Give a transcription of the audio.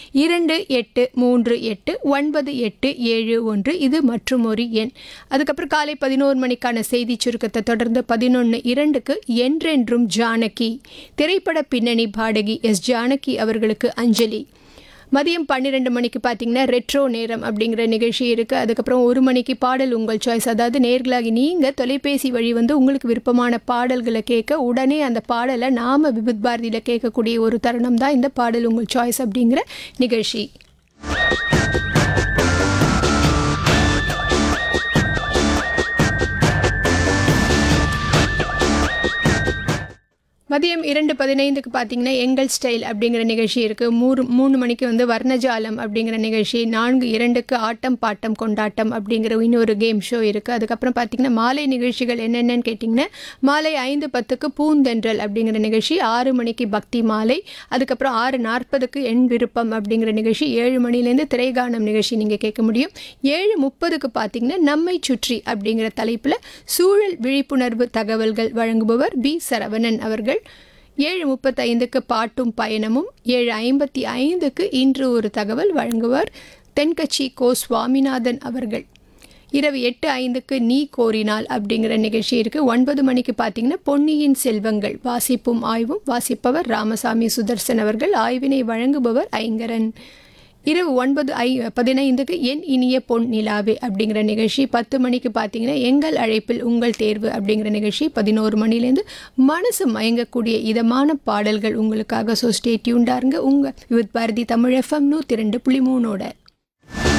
இரண்டு எட்டு மூன்று எட்டு ஒன்பது எட்டு ஏழு ஒன்று இது மற்றும் ஒரு எண் அதுக்கப்புறம் காலை பதினோரு மணிக்கான செய்தி சுருக்கத்தை தொடர்ந்து பதினொன்று இரண்டுக்கு என்றென்றும் ஜானகி திரைப்பட பின்னணி பாடகி எஸ் ஜானகி அவர்களுக்கு அஞ்சலி மதியம் பன்னிரெண்டு மணிக்கு பார்த்தீங்கன்னா ரெட்ரோ நேரம் அப்படிங்கிற நிகழ்ச்சி இருக்குது அதுக்கப்புறம் ஒரு மணிக்கு பாடல் உங்கள் சாய்ஸ் அதாவது நேர்களாகி நீங்கள் தொலைபேசி வழி வந்து உங்களுக்கு விருப்பமான பாடல்களை கேட்க உடனே அந்த பாடலை நாம் விபத் பாரதியில் கேட்கக்கூடிய ஒரு தருணம் தான் இந்த பாடல் உங்கள் சாய்ஸ் அப்படிங்கிற நிகழ்ச்சி மதியம் இரண்டு பதினைந்துக்கு பார்த்தீங்கன்னா எங்கள் ஸ்டைல் அப்படிங்கிற நிகழ்ச்சி இருக்குது மூணு மூணு மணிக்கு வந்து வர்ணஜாலம் அப்படிங்கிற நிகழ்ச்சி நான்கு இரண்டுக்கு ஆட்டம் பாட்டம் கொண்டாட்டம் அப்படிங்கிற இன்னொரு கேம் ஷோ இருக்குது அதுக்கப்புறம் பார்த்தீங்கன்னா மாலை நிகழ்ச்சிகள் என்னென்னு கேட்டிங்கன்னா மாலை ஐந்து பத்துக்கு பூந்தென்றல் அப்படிங்கிற நிகழ்ச்சி ஆறு மணிக்கு பக்தி மாலை அதுக்கப்புறம் ஆறு நாற்பதுக்கு என் விருப்பம் அப்படிங்கிற நிகழ்ச்சி ஏழு மணிலேருந்து திரைகானம் நிகழ்ச்சி நீங்கள் கேட்க முடியும் ஏழு முப்பதுக்கு பார்த்தீங்கன்னா நம்மை சுற்றி அப்படிங்கிற தலைப்பில் சூழல் விழிப்புணர்வு தகவல்கள் வழங்குபவர் பி சரவணன் அவர்கள் ஏழு முப்பத்தைந்துக்கு பாட்டும் பயணமும் ஏழு ஐம்பத்தி ஐந்துக்கு இன்று ஒரு தகவல் வழங்குவார் தென்கட்சி கோ சுவாமிநாதன் அவர்கள் இரவு எட்டு ஐந்துக்கு நீ கோரினால் அப்படிங்கிற நிகழ்ச்சி இருக்குது ஒன்பது மணிக்கு பார்த்தீங்கன்னா பொன்னியின் செல்வங்கள் வாசிப்பும் ஆய்வும் வாசிப்பவர் ராமசாமி சுதர்சன் அவர்கள் ஆய்வினை வழங்குபவர் ஐங்கரன் இரவு ஒன்பது ஐ பதினைந்துக்கு என் இனிய பொன் நிலாவே அப்படிங்கிற நிகழ்ச்சி பத்து மணிக்கு பார்த்தீங்கன்னா எங்கள் அழைப்பில் உங்கள் தேர்வு அப்படிங்கிற நிகழ்ச்சி பதினோரு மணிலேருந்து மனசு மயங்கக்கூடிய இதமான பாடல்கள் உங்களுக்காக ஸோ ஸ்டே டியூண்டாருங்க உங்கள் வித் பாரதி தமிழ் எஃப்எம் நூற்றி ரெண்டு புள்ளி மூணோட